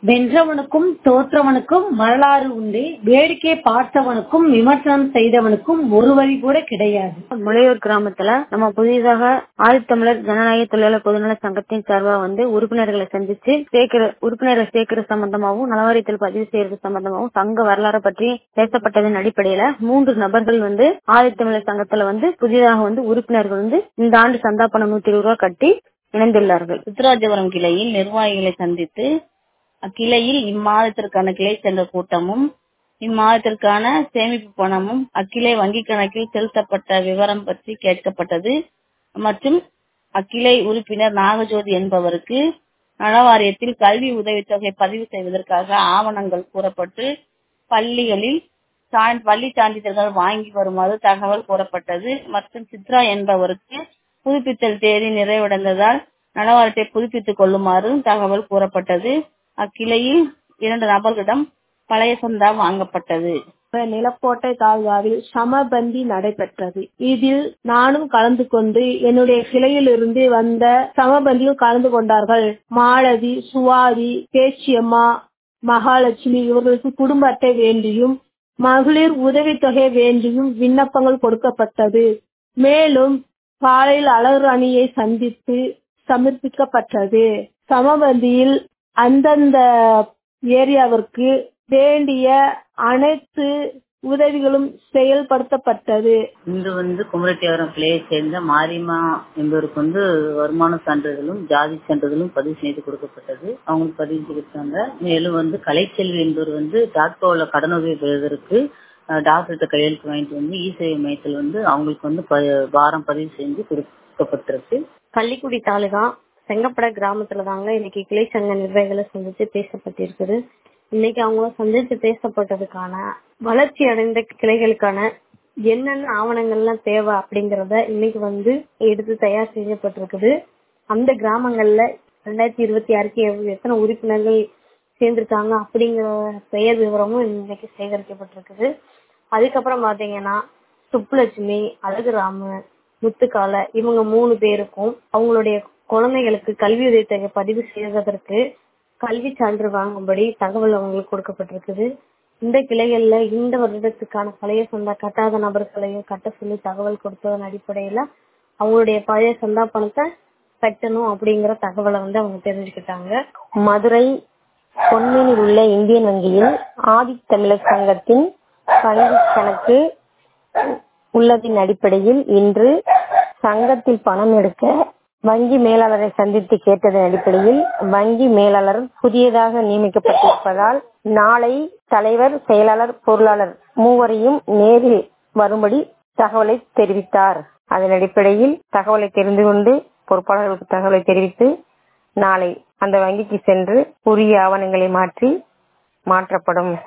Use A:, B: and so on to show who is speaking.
A: வென்றவனுக்கும் தோற்றவனுக்கும் வரலாறு உண்டு வேடிக்கை பார்த்தவனுக்கும் விமர்சனம் செய்தவனுக்கும் ஒரு வழி கூட கிடையாது
B: முளையூர் கிராமத்துல நம்ம புதிதாக ஆதித்தமிழர் ஜனநாயக தொழிலாளர் பொதுநல சங்கத்தின் சார்பா வந்து உறுப்பினர்களை சந்திச்சு சேர்க்கிற உறுப்பினர்கள் சேர்க்கிற சம்பந்தமாகவும் நலவாரியத்தில் பதிவு செய்யறது சம்பந்தமாகவும் சங்க வரலாறு பற்றி பேசப்பட்டதன் அடிப்படையில மூன்று நபர்கள் வந்து ஆதித்தமிழர் சங்கத்துல வந்து புதிதாக வந்து உறுப்பினர்கள் வந்து இந்த ஆண்டு சந்தா பணம் நூத்தி இருபது ரூபாய் கட்டி இணைந்துள்ளார்கள்
C: சித்ராஜபுரம் கிளையில் நிர்வாகிகளை சந்தித்து அக்கிளையில் இம்மாதத்திற்கான கிளை சென்ற கூட்டமும் இம்மாதத்திற்கான சேமிப்பு பணமும் அக்கிளை வங்கி கணக்கில் செலுத்தப்பட்ட விவரம் பற்றி கேட்கப்பட்டது மற்றும் அக்கிளை உறுப்பினர் நாகஜோதி என்பவருக்கு நலவாரியத்தில் கல்வி உதவித்தொகை பதிவு செய்வதற்காக ஆவணங்கள் கூறப்பட்டு பள்ளிகளில் பள்ளி சான்றிதழ்கள் வாங்கி வருமாறு தகவல் கூறப்பட்டது மற்றும் சித்ரா என்பவருக்கு புதுப்பித்தல் தேதி நிறைவடைந்ததால் நலவாரியத்தை புதுப்பித்துக் கொள்ளுமாறு தகவல் கூறப்பட்டது அக்கிளையில் இரண்டு நபர்களிடம் பழைய சந்தா வாங்கப்பட்டது
D: நிலக்கோட்டை தாழ்வாவில் சமபந்தி நடைபெற்றது இதில் நானும் கலந்து கொண்டு என்னுடைய கிளையில் இருந்து வந்த சமபந்தியில் கலந்து கொண்டார்கள் மாலதி சுவாதி பேச்சியம்மா மகாலட்சுமி இவர்களுக்கு குடும்ப அட்டை வேண்டியும் மகளிர் உதவித்தொகை வேண்டியும் விண்ணப்பங்கள் கொடுக்கப்பட்டது மேலும் காலையில் அழகு அணியை சந்தித்து சமர்ப்பிக்கப்பட்டது சமபந்தியில் அந்தந்த ஏரியாவிற்கு வேண்டிய அனைத்து உதவிகளும் செயல்படுத்தப்பட்டது
C: இன்று வந்து குமரட்டியாரம் கிளையை சேர்ந்த மாரிமா என்பவருக்கு வந்து வருமான சான்றிதழும் ஜாதி சான்றிதழும் பதிவு செய்து கொடுக்கப்பட்டது அவங்களுக்கு பதிவு செய்திருக்காங்க மேலும் வந்து கலைச்செல்வி என்பவர் வந்து டாக்டோல கடனுதவி பெறுவதற்கு டாக்டர்கிட்ட கையெழுத்து வாங்கிட்டு வந்து இ சேவை மையத்தில் வந்து அவங்களுக்கு வந்து வாரம் பதிவு செஞ்சு கொடுக்கப்பட்டிருக்கு
B: பள்ளிக்குடி தாலுகா செங்கப்பட கிராமத்துல தாங்க இன்னைக்கு கிளை சங்க நிர்வாகிகளை சந்திச்சு பேசப்பட்டிருக்குது இன்னைக்கு அவங்க சந்திச்சு பேசப்பட்டதுக்கான வளர்ச்சி அடைந்த கிளைகளுக்கான என்னென்ன ஆவணங்கள்லாம் தேவை அப்படிங்கறத இன்னைக்கு வந்து எடுத்து தயார் செய்யப்பட்டிருக்குது அந்த கிராமங்கள்ல ரெண்டாயிரத்தி இருபத்தி ஆறுக்கு எத்தனை உறுப்பினர்கள் சேர்ந்திருக்காங்க அப்படிங்கிற பெயர் விவரமும் இன்னைக்கு சேகரிக்கப்பட்டிருக்குது அதுக்கப்புறம் பாத்தீங்கன்னா சுப்புலட்சுமி அழகுராமு முத்துக்கால இவங்க மூணு பேருக்கும் அவங்களுடைய குழந்தைகளுக்கு கல்வி உதவித்தொகை பதிவு செய்வதற்கு கல்வி சான்று வாங்கும்படி தகவல் அவங்களுக்கு கொடுக்கப்பட்டிருக்குது இந்த கிளைகள்ல இந்த வருடத்துக்கான பழைய சந்தா கட்டாத நபர்களையும் கட்ட சொல்லி தகவல் கொடுத்ததன் அடிப்படையில அவங்களுடைய பழைய சந்தா பணத்தை கட்டணும் அப்படிங்கிற தகவலை வந்து அவங்க தெரிஞ்சுக்கிட்டாங்க
E: மதுரை பொன்மேனில் உள்ள இந்தியன் வங்கியில் ஆதித்தமிழர் சங்கத்தின் வங்கி கணக்கு உள்ளதின் அடிப்படையில் இன்று சங்கத்தில் பணம் எடுக்க வங்கி மேலாளரை சந்தித்து கேட்டதன் அடிப்படையில் வங்கி மேலாளர் புதியதாக நியமிக்கப்பட்டிருப்பதால் நாளை தலைவர் செயலாளர் பொருளாளர் மூவரையும் நேரில் வரும்படி தகவலை தெரிவித்தார் அதன் அடிப்படையில் தகவலை தெரிந்து கொண்டு பொறுப்பாளர்களுக்கு தகவலை தெரிவித்து நாளை அந்த வங்கிக்கு சென்று உரிய ஆவணங்களை மாற்றி மாற்றப்படும்